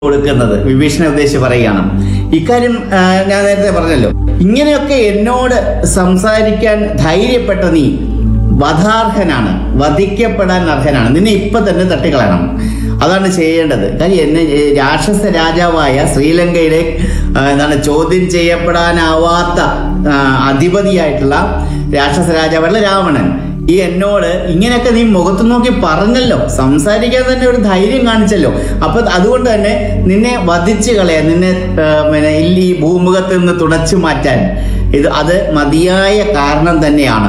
കൊടുക്കുന്നത് വിഭീഷണ ഉദ്ദേശിച്ച് പറയുകയാണ് ഇക്കാര്യം ആ, ഞാൻ നേരത്തെ പറഞ്ഞല്ലോ ഇങ്ങനെയൊക്കെ എന്നോട് സംസാരിക്കാൻ ധൈര്യപ്പെട്ട നീ വധാർഹനാണ് വധിക്കപ്പെടാൻ അർഹനാണ് നിന്നെ ഇപ്പൊ തന്നെ തട്ടിക്കളയണം അതാണ് ചെയ്യേണ്ടത് കാര്യം എന്നെ ഏ, രാക്ഷസ രാജാവായ ശ്രീലങ്കയിലെ ആ, എന്താണ് ചോദ്യം ചെയ്യപ്പെടാനാവാത്ത ആ, അധിപതിയായിട്ടുള്ള രാക്ഷസ രാജാവല്ല രാവണൻ ഈ എന്നോട് ഇങ്ങനെയൊക്കെ നീ മുഖത്ത് നോക്കി പറഞ്ഞല്ലോ സംസാരിക്കാൻ തന്നെ ഒരു ധൈര്യം കാണിച്ചല്ലോ അപ്പൊ അതുകൊണ്ട് തന്നെ നിന്നെ വധിച്ചു കളയാൻ നിന്നെ ആ, പിന്നെ ഇല്ല ഈ ഭൂമുഖത്ത് നിന്ന് തുടച്ചു മാറ്റാൻ ഇത് അത് മതിയായ കാരണം തന്നെയാണ്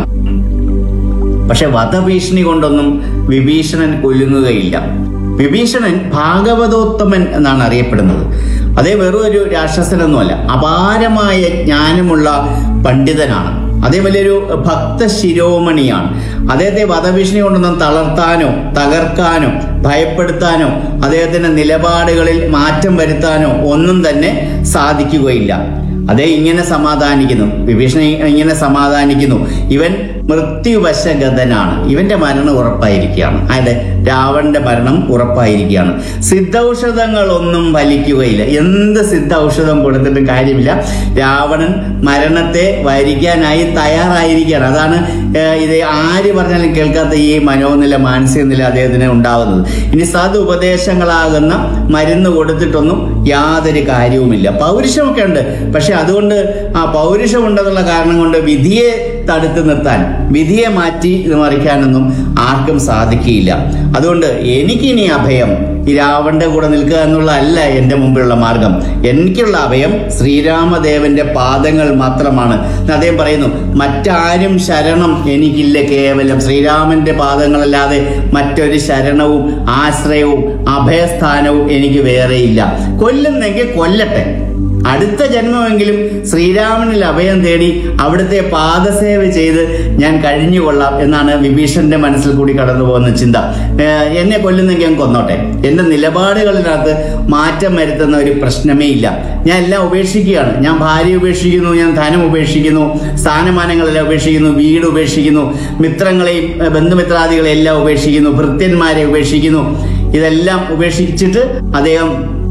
പക്ഷെ വധഭീഷണി കൊണ്ടൊന്നും വിഭീഷണൻ കൊല്ലുകയില്ല വിഭീഷണൻ ഭാഗവതോത്തമൻ എന്നാണ് അറിയപ്പെടുന്നത് അതേ വെറും ഒരു രാക്ഷസനൊന്നുമല്ല അപാരമായ ജ്ഞാനമുള്ള പണ്ഡിതനാണ് അതേ വലിയൊരു ഭക്ത ശിരോമണിയാണ് അദ്ദേഹത്തെ വധഭീഷണി കൊണ്ടൊന്നും തളർത്താനോ തകർക്കാനോ ഭയപ്പെടുത്താനോ അദ്ദേഹത്തിന്റെ നിലപാടുകളിൽ മാറ്റം വരുത്താനോ ഒന്നും തന്നെ സാധിക്കുകയില്ല അതേ ഇങ്ങനെ സമാധാനിക്കുന്നു വിഭീഷണൻ ഇങ്ങനെ സമാധാനിക്കുന്നു ഇവൻ മൃത്യുവശഗതനാണ് ഇവന്റെ മരണം ഉറപ്പായിരിക്കുകയാണ് അതെ രാവണന്റെ മരണം ഉറപ്പായിരിക്കുകയാണ് സിദ്ധൌഷധങ്ങളൊന്നും ഫലിക്കുകയില്ല എന്ത് സിദ്ധ ഔഷധം കൊടുത്തിട്ടും കാര്യമില്ല രാവണൻ മരണത്തെ വരിക്കാനായി തയ്യാറായിരിക്കുകയാണ് അതാണ് ഏഹ്, ഇത് ആര് പറഞ്ഞാലും കേൾക്കാത്ത ഈ മനോനില മാനസിക നില അദ്ദേഹത്തിന് ഉണ്ടാകുന്നത് ഇനി സത് ഉപദേശങ്ങളാകുന്ന മരുന്ന് കൊടുത്തിട്ടൊന്നും യാതൊരു കാര്യവുമില്ല പൗരുഷമൊക്കെ ഉണ്ട് പക്ഷെ അതുകൊണ്ട് ആ പൗരുഷം ഉണ്ടെന്നുള്ള കാരണം കൊണ്ട് വിധിയെ തടുത്തു നിർത്താൻ വിധിയെ മാറ്റി ഇത് മറിക്കാനൊന്നും ആർക്കും സാധിക്കില്ല അതുകൊണ്ട് എനിക്കിനി അഭയം ഈ രാവണന്റെ കൂടെ നിൽക്കുക എന്നുള്ളതല്ല എൻ്റെ മുമ്പിലുള്ള മാർഗം എനിക്കുള്ള അഭയം ശ്രീരാമദേവന്റെ പാദങ്ങൾ മാത്രമാണ് എന്ന് അദ്ദേഹം പറയുന്നു മറ്റാരും ശരണം എനിക്കില്ല കേവലം ശ്രീരാമന്റെ പാദങ്ങളല്ലാതെ മറ്റൊരു ശരണവും ആശ്രയവും അഭയസ്ഥാനവും എനിക്ക് വേറെയില്ല കൊല്ലുന്നെങ്കിൽ കൊല്ലട്ടെ അടുത്ത ജന്മമെങ്കിലും ശ്രീരാമനിൽ അഭയം തേടി അവിടുത്തെ പാദസേവ ചെയ്ത് ഞാൻ കഴിഞ്ഞുകൊള്ളാം എന്നാണ് വിഭീഷണന്റെ മനസ്സിൽ കൂടി കടന്നു പോകുന്ന ചിന്ത ഏഹ് എന്നെ കൊല്ലുന്നെങ്കിൽ ഞാൻ കൊന്നോട്ടെ എന്റെ നിലപാടുകളിനകത്ത് മാറ്റം വരുത്തുന്ന ഒരു പ്രശ്നമേ ഇല്ല ഞാൻ എല്ലാം ഉപേക്ഷിക്കുകയാണ് ഞാൻ ഭാര്യ ഉപേക്ഷിക്കുന്നു ഞാൻ ധനം ഉപേക്ഷിക്കുന്നു സ്ഥാനമാനങ്ങളെല്ലാം ഉപേക്ഷിക്കുന്നു വീട് ഉപേക്ഷിക്കുന്നു മിത്രങ്ങളെയും ഏഹ് ബന്ധുമിത്രാദികളെയും എല്ലാം ഉപേക്ഷിക്കുന്നു ഭൃത്യന്മാരെ ഉപേക്ഷിക്കുന്നു ഇതെല്ലാം ഉപേക്ഷിച്ചിട്ട് അദ്ദേഹം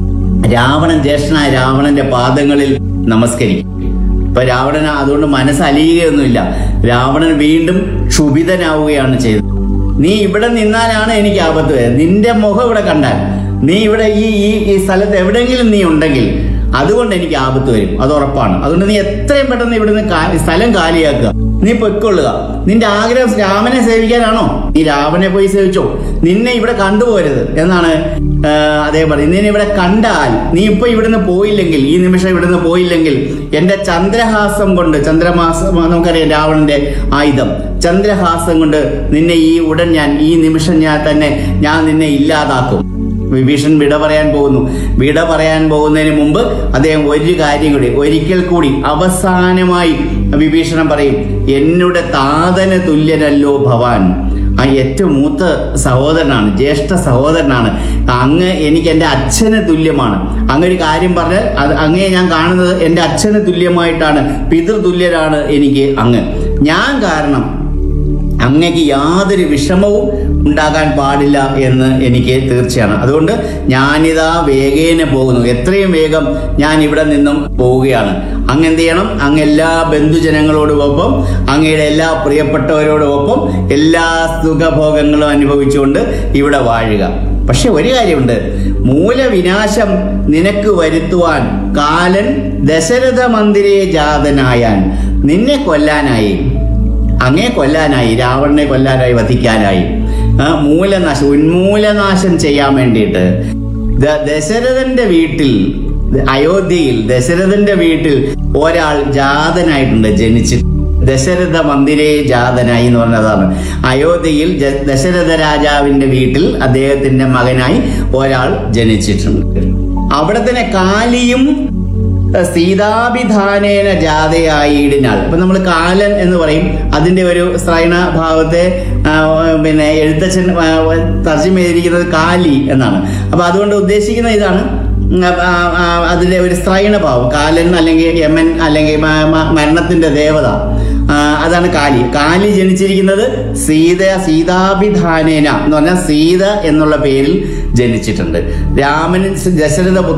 രാവണൻ ജ്യേഷ്ഠനായ രാവണന്റെ പാദങ്ങളിൽ നമസ്കരിക്കും ഇപ്പൊ രാവണൻ അതുകൊണ്ട് മനസ്സലിയുകയൊന്നുമില്ല രാവണൻ വീണ്ടും ക്ഷുഭിതനാവുകയാണ് ചെയ്തത് നീ ഇവിടെ നിന്നാലാണ് എനിക്ക് ആപത്ത് വരുന്നത് നിന്റെ മുഖം ഇവിടെ കണ്ടാൽ നീ ഇവിടെ ഈ ഈ ഈ സ്ഥലത്ത് എവിടെയെങ്കിലും നീ ഉണ്ടെങ്കിൽ അതുകൊണ്ട് എനിക്ക് ആപത്ത് വരും അത് ഉറപ്പാണ് അതുകൊണ്ട് നീ എത്രയും പെട്ടെന്ന് ഇവിടുന്ന് കാ- സ്ഥലം കാലിയാക്കുക നീ പൊയ്ക്കൊള്ളുക നിന്റെ ആഗ്രഹം രാമനെ സേവിക്കാനാണോ നീ രാവനെ പോയി സേവിച്ചോ നിന്നെ ഇവിടെ കണ്ടുപോരുത് എന്നാണ് ആ, അദ്ദേഹം പറയുന്നത് നിന്നെ ഇവിടെ കണ്ടാൽ നീ ഇപ്പൊ ഇവിടുന്ന് പോയില്ലെങ്കിൽ ഈ നിമിഷം ഇവിടുന്ന് പോയില്ലെങ്കിൽ എന്റെ ചന്ദ്രഹാസം കൊണ്ട് ചന്ദ്രമാസം നമുക്കറിയാം രാവണന്റെ ആയുധം ചന്ദ്രഹാസം കൊണ്ട് നിന്നെ ഈ ഉടൻ ഞാൻ ഈ നിമിഷം ഞാൻ തന്നെ ഞാൻ നിന്നെ ഇല്ലാതാക്കും വിഭീഷൺ വിട പറയാൻ പോകുന്നു വിട പറയാൻ പോകുന്നതിന് മുമ്പ് അദ്ദേഹം ഒരു കാര്യം കൂടി ഒരിക്കൽ കൂടി അവസാനമായി വിഭീഷണൻ പറയും എന്നുടെ താതന തുല്യനല്ലോ ഭവാൻ ആ ഏറ്റവും മൂത്ത സഹോദരനാണ് ജ്യേഷ്ഠ സഹോദരനാണ് അങ്ങ് എനിക്ക് എൻ്റെ അച്ഛന് തുല്യമാണ് അങ്ങ് ഒരു കാര്യം പറഞ്ഞാൽ അത് അങ്ങയെ ഞാൻ കാണുന്നത് എൻ്റെ അച്ഛന് തുല്യമായിട്ടാണ് പിതൃതുല്യരാണ് എനിക്ക് അങ്ങ് ഞാൻ കാരണം അങ്ങക്ക് യാതൊരു വിഷമവും ഉണ്ടാകാൻ പാടില്ല എന്ന് എനിക്ക് തീർച്ചയാണ് അതുകൊണ്ട് ഞാനിതാ വേഗേന പോകുന്നു എത്രയും വേഗം ഞാൻ ഇവിടെ നിന്നും പോവുകയാണ് അങ്ങ് എന്ത് ചെയ്യണം അങ്ങ് എല്ലാ ബന്ധുജനങ്ങളോടുമൊപ്പം അങ്ങയുടെ എല്ലാ പ്രിയപ്പെട്ടവരോടൊപ്പം എല്ലാ സുഖഭോഗങ്ങളും അനുഭവിച്ചുകൊണ്ട് ഇവിടെ വാഴുക പക്ഷെ ഒരു കാര്യമുണ്ട് മൂലവിനാശം നിനക്ക് വരുത്തുവാൻ കാലൻ ദശരഥ മന്ദിരേ ജാതനായാൻ നിന്നെ കൊല്ലാനായി അങ്ങേ കൊല്ലാനായി രാവണനെ കൊല്ലാനായി വധിക്കാനായി ആ, മൂലനാശം ഉന്മൂലനാശം ചെയ്യാൻ വേണ്ടിയിട്ട് ദ- ദശരഥന്റെ വീട്ടിൽ അയോധ്യയിൽ ദശരഥന്റെ വീട്ടിൽ ഒരാൾ ജാതനായിട്ടുണ്ട് ജനിച്ചിട്ട് ദശരഥ മന്ദിരേ ജാതനായി എന്ന് പറഞ്ഞതാണ് അയോധ്യയിൽ ജ- ദശരഥ രാജാവിന്റെ വീട്ടിൽ അദ്ദേഹത്തിന്റെ മകനായി ഒരാൾ ജനിച്ചിട്ടുണ്ട് അവിടെ തന്നെ കാലിയും സീതാഭിധാനേന ജാതയായിടിനാൾ ഇപ്പൊ നമ്മൾ കാലൻ എന്ന് പറയും അതിന്റെ ഒരു സ്ത്രൈണ ഭാവത്തെ ആ, പിന്നെ എഴുത്തച്ഛൻ ആ, തർജ്ജമ ചെയ്തിരിക്കുന്നത് കാലി എന്നാണ് അപ്പൊ അതുകൊണ്ട് ഉദ്ദേശിക്കുന്ന ഇതാണ് ഉം, ആ, ആ, അതിന്റെ ഒരു സ്ത്രൈണ ഭാവം കാലൻ അല്ലെങ്കിൽ യമൻ അല്ലെങ്കിൽ മ- മ- മരണത്തിന്റെ ദേവത ആ, അതാണ് കാലി കാലി ജനിച്ചിരിക്കുന്നത് സീത സീതാഭിധാനേന എന്ന് പറഞ്ഞാൽ സീത എന്നുള്ള പേരിൽ ജനിച്ചിട്ടുണ്ട് രാമൻ ദശരഥ